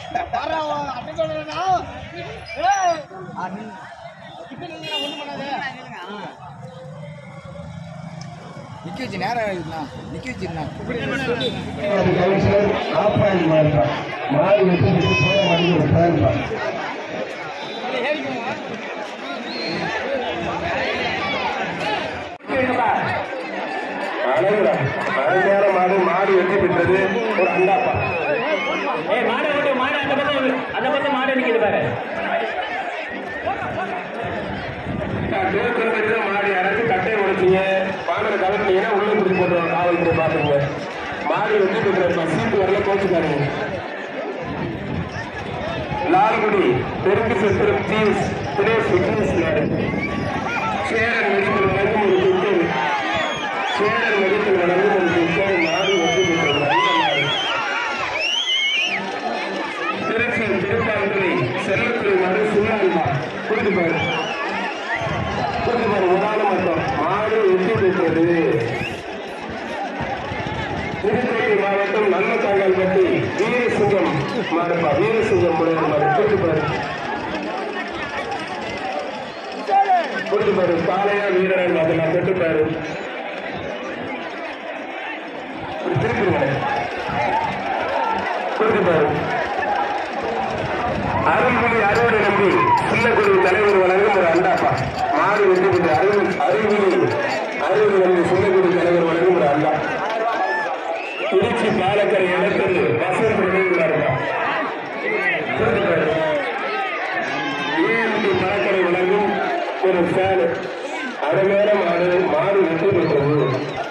நிக்க வச்சு நேரம் ஆகுதுண்ணா நிக்க வச்சுருண்ணா கவுன்சிலர் ஆப்பாயில் மாறுப்பா மாறி வச்சு போக மாட்டேங்குது ஃபேன்பா அழகுடா அருமையான மாடு மாடு வெற்றி பெற்றது ஒரு அண்டாப்பா ஏய் மாடை விட்டு மாடு அந்த பக்கம் அந்த பக்கம் மாடு நிக்குது பாரு திருப்பதி மாடு இறந்து கட்டையை உடைச்சிங்க பானை கலட்டினீங்கன்னா உள்ள குடி போட்டுருவோம் காவல்துறை பார்த்துங்க மாடு வெற்றி பெற்ற சீட்டு வரல கோச்சுக்காருங்க லால்குடி தெற்கு சத்திரம் ஜீன்ஸ் திரேஷ் ஃபிட்னஸ் நாடு சேரன் மெடிக்கல் வழங்கும் ஒரு குக்கர் சேரன் மெடிக்கல் வழங்கும் ஒரு குக்கர் மாடு வெற்றி பெற்றது நல்ல மாடு திருச்சி திருப்பாந்துறை செல்லத்துறை மாடு சுண்ணாம்பா கொடுத்து பாரு கொடுத்து பாரு உதாரண மட்டும் மாடு வெற்றி பெற்றது புதுக்கோட்டை மாவட்டம் நல்ல தாங்கல்பட்டி வீரசிங்கம் மாடுப்பா வீரசிங்கம் முறையில் மாடு கொடுத்து பாரு கொடுத்து பாரு காளையா வீரன் அதெல்லாம் தொட்டு பாரு திருப்பிடுங்க கொடுத்து பாரு அருள்மொழி அறுவடை நம்பி சின்னக்குடி தலைவர் வழங்கும் ஒரு அண்டாப்பா மாடு வெற்றி பெற்ற அருள் அருள்மொழி அறுவடை நம்பி சின்னக்குடி தலைவர் வழங்கும் ஒரு அண்டா திருச்சி பாலக்கரை இடத்தில் வசந்த் நினைவுகிறாருப்பா ஏஎம்டி மரக்கரை வழங்கும் ஒரு ஃபேன் அருமையான மாடு மாடு வெற்றி பெற்றது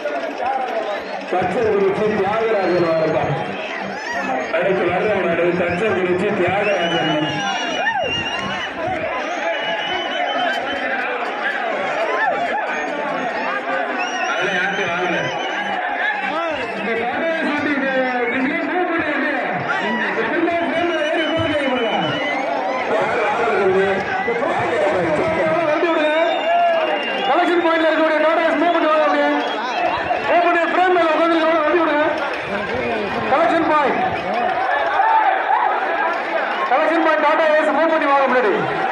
பச்சை குறிச்சி தியாகராஜன் வாருப்பா அடுத்து வர்ற மாடு தச்சை குறிச்சி தியாகராஜன் அதுல யார்கிட்ட வாங்கல இந்த டாடா ஏசி இந்த இதுலயே மூவ் பண்ணி வந்து இந்த பிள்ளை ஃப்ரெண்ட் ஏறி மூவ் பண்ணி போடுங்க யார் வாங்குறது வண்டி விடுங்க கலெக்ஷன் பாயிண்ட்ல இருக்கக்கூடிய டாடா ஏசி மூவ் பண்ணி வாங்க அப்படியே மூவ் பண்ணி ஃப்ரேம் மேல உட்காந்து வண்டி விடுங்க collection point collection point Tata AC move பண்ணி வாங்க முன்னாடி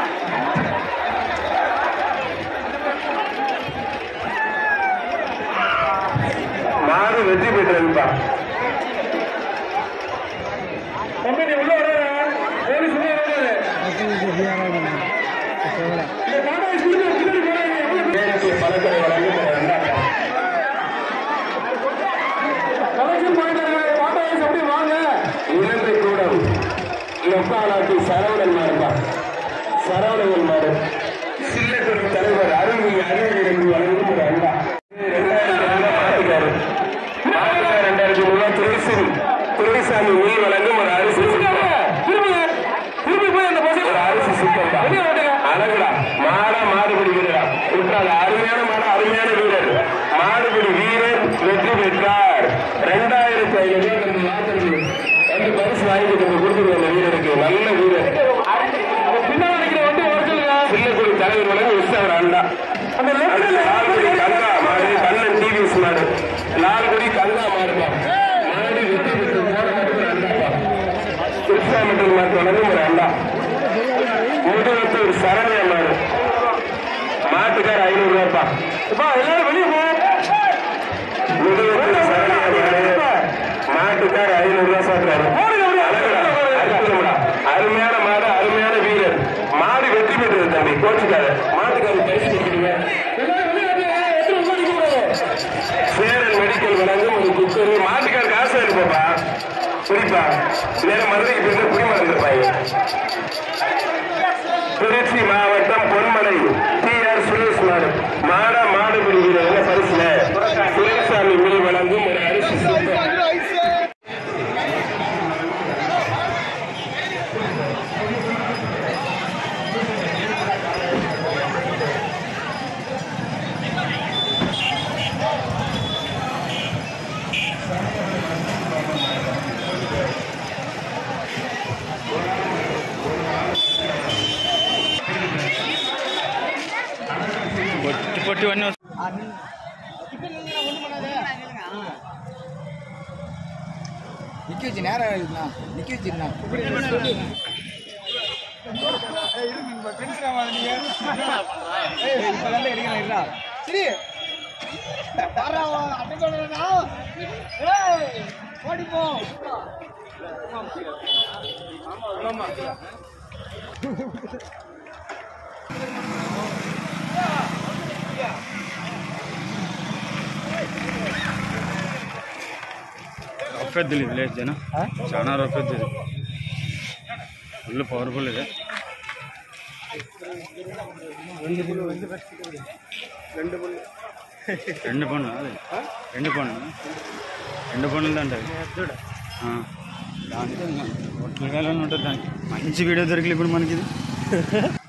மாடு வெற்றி பெற்றதுப்பா தம்பி நீ உள்ள வர போலீஸ் உள்ள வராது இந்த டாடா ஏசி பின்னாடி போறாங்க பலக்கரை வழங்கும் கலெக்ஷன் பாயிண்ட் டாடா ஏசி அப்படி வாங்க இலங்கை கூடம் லொக்காலாட்டி சரவணன் மாடுப்பா சரவணன் மாடு சில்லத்துறை தலைவர் அருள்மொழி அருள்மொழி என்று வழங்கும் ஒரு அண்டா ரெண்டாயிரத்தி ரெண்டு மாட்டுக்காரு மாட்டுக்கார் ரெண்டாயிரத்தி மூணு துரைசி துரைசாமி மீன் வழங்கும் ஒரு அரிசி திரும்பி போய் அந்த பசங்க ஒரு அரிசி சுத்தம் அழகுடா மாடா மாடுபிடி வீரரா விட்டாங்க அருமையான மாடா அருமையான வீரர் மாடுபிடி வீரர் வெற்றி பெற்றார் ரெண்டாயிரத்தி ஐநூறு நம்ம மாத்திரம் வந்து பரிசு வாங்கிட்டு நம்ம கொடுத்துருவோம் அந்த வீரருக்கு நல்ல வீரர் பின்னால் நிற்கிற வண்டி ஓடுங்க சின்னக்குடி தலைவர் வழங்கி விசாவர் அண்டா அந்த லால்குடி கங்கா மாடு கண்ணன் டிவிஎஸ் மாடு லால்குடி கங்கா மாடுப்பா மாடு வெற்றி பெற்று போராட்டம் ஒரு அண்டாப்பா கிருஷ்ணாமட்டூர் மாட்டு வழங்கும் ஒரு அண்டா முதுகத்தூர் சரண்யா மாடு மாட்டுக்கார ஐநூறு ரூபாய்ப்பா இப்பா எல்லாரும் வெளியே போ முதுகத்தூர் சரண்யா மாடு மாட்டுக்கார ஐநூறு ரூபாய் சாப்பிடுறாரு அற்புதம்டா. அருமையான மாடு அருமையான வீரர் மாடு வெற்றி பெற்றது தம்பி கோச்சுக்கார மாட்டுக்கார பரிசு கொடுக்குறீங்க சேரன் மெடிக்கல் வழங்கும் ஒரு குக்கர் மாட்டுக்கார காசு இருப்பா புரிப்பா நேரம் மதுரைக்கு போய் குடிமா இருந்திருப்பாங்க திருச்சி மாவட்டம் பொன்மலை டி ஆர் சுரேஷ் மாடு மாடா மாடு பிடிக்கிற என்ன பரிசுல துரைசாமி மில் வழங்கும் ஒரு அரிசி சூப்பர் பொட்டு பொட்டு ஒன்று நிக்க வச்சு நேரம் இருக்குண்ணா நிக்க வச்சுருண்ணா சரி ஓடிப்போ ರಫ್ ಎದ್ದಿಲ್ಲ ಇಲ್ಲೇ ಜನ చాలా ರಫ್ ಎದ್ದಿದೆ ಫುಲ್ ಪವರ್ಫುಲ್ ಇದೆ రెండు పనులు అదే రెండు పనులు రెండు పనులు అంటారు దానికి ఒట్లకాయలు ఉంటుంది దానికి మంచి వీడియో దొరికింది ఇప్పుడు మనకి ఇది